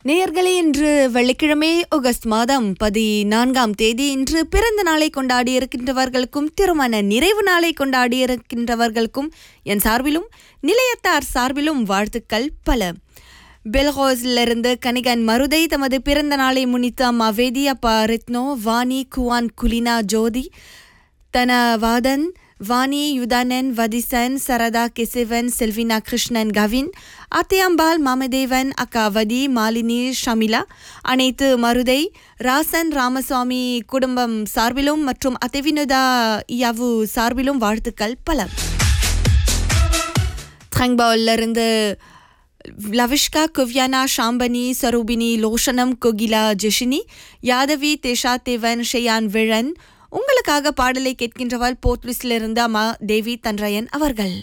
நேயர்களே இன்று வெள்ளிக்கிழமை ஆகஸ்ட் மாதம் பதினான்காம் தேதி இன்று பிறந்த நாளை கொண்டாடி இருக்கின்றவர்களுக்கும் திருமண நிறைவு நாளை கொண்டாடி இருக்கின்றவர்களுக்கும் என் சார்பிலும் நிலையத்தார் சார்பிலும் வாழ்த்துக்கள் பல பெல்ஹோஸிலிருந்து கனிகன் மருதை தமது பிறந்த நாளை முன்னிட்டு அம்மா வேதி அப்பா ரித்னோ வாணி குவான் குலினா ஜோதி தனவாதன் வாணி யுதானன் வதிசன் சரதா கெசிவன் செல்வினா கிருஷ்ணன் கவின் அத்தியம்பாள் மாமதேவன் அக்கா வதி மாலினி ஷமிலா அனைத்து மருதை ராசன் ராமசுவாமி குடும்பம் சார்பிலும் மற்றும் அத்திவினுதா யாவு சார்பிலும் வாழ்த்துக்கள் பல இருந்து லவிஷ்கா குவ்யானா ஷாம்பனி சரூபினி லோஷனம் கொகிலா ஜெஷினி யாதவி தேஷா தேவன் ஷெயான் விழன் உங்களுக்காக பாடலை கேட்கின்றவள் போர்ட்லிஸ்டிலிருந்து அம்மா தேவி தன்ராயன் அவர்கள்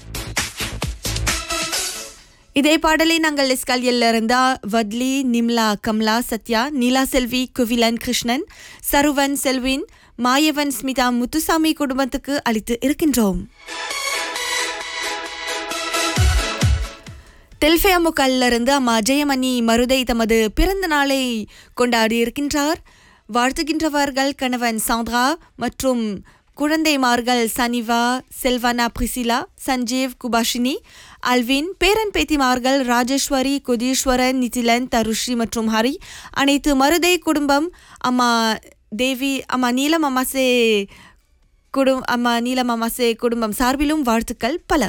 இதே பாடலை நாங்கள் இஸ்காலியில் இருந்தா வத்லி நிம்லா கம்லா சத்யா நீலா செல்வி குவிலன் கிருஷ்ணன் சருவன் செல்வின் மாயவன் ஸ்மிதா முத்துசாமி குடும்பத்துக்கு அளித்து இருக்கின்றோம் தெல்ஃபேமுக்கல்லிருந்து அம்மா ஜெயமணி மருதை தமது பிறந்த நாளை கொண்டாடி இருக்கின்றார் வாழ்த்துகின்றவர்கள் கணவன் சாந்திரா மற்றும் குழந்தைமார்கள் சனிவா செல்வானா பிரிசிலா சஞ்சீவ் குபாஷினி அல்வின் பேரன் பேத்திமார்கள் ராஜேஸ்வரி குதீஸ்வரன் நிதிலன் தருஷி மற்றும் ஹரி அனைத்து மருதை குடும்பம் அம்மா தேவி அம்மா நீலம் அம்மாசே குடும் அம்மா நீலம் அம்மாசே குடும்பம் சார்பிலும் வாழ்த்துக்கள் பல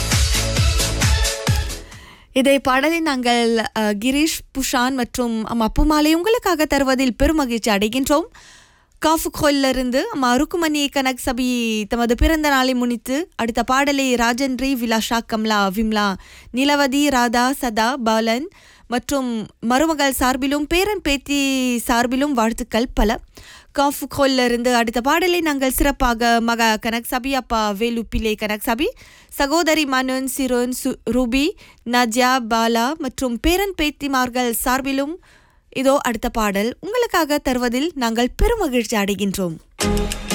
இதை பாடலை நாங்கள் அஹ், கிரீஷ் புஷான் மற்றும் அம்மா அப்புமாலை உங்களுக்காக தருவதில் பெருமகிழ்ச்சி அடைகின்றோம் காஃபுகோலிருந்து அம்மா அருக்குமணி கனக் சபி தமது பிறந்த நாளை முன்னிட்டு அடுத்த பாடலை ராஜன்ரி விலாஷா கம்லா விம்லா நிலவதி ராதா சதா பாலன் மற்றும் மருமகள் சார்பிலும் பேரன் பேத்தி சார்பிலும் வாழ்த்துக்கள் பல காஃபுகோலிருந்து அடுத்த பாடலை நாங்கள் சிறப்பாக மகா கனக் சபி அப்பா வேலு பிள்ளை கனக் சபி சகோதரி மனுன் சிரோன் சு ரூபி நஜ்யா பாலா மற்றும் பேரன் பேத்திமார்கள் சார்பிலும் இதோ அடுத்த பாடல் உங்களுக்காக தருவதில் நாங்கள் பெருமகிழ்ச்சி அடைகின்றோம்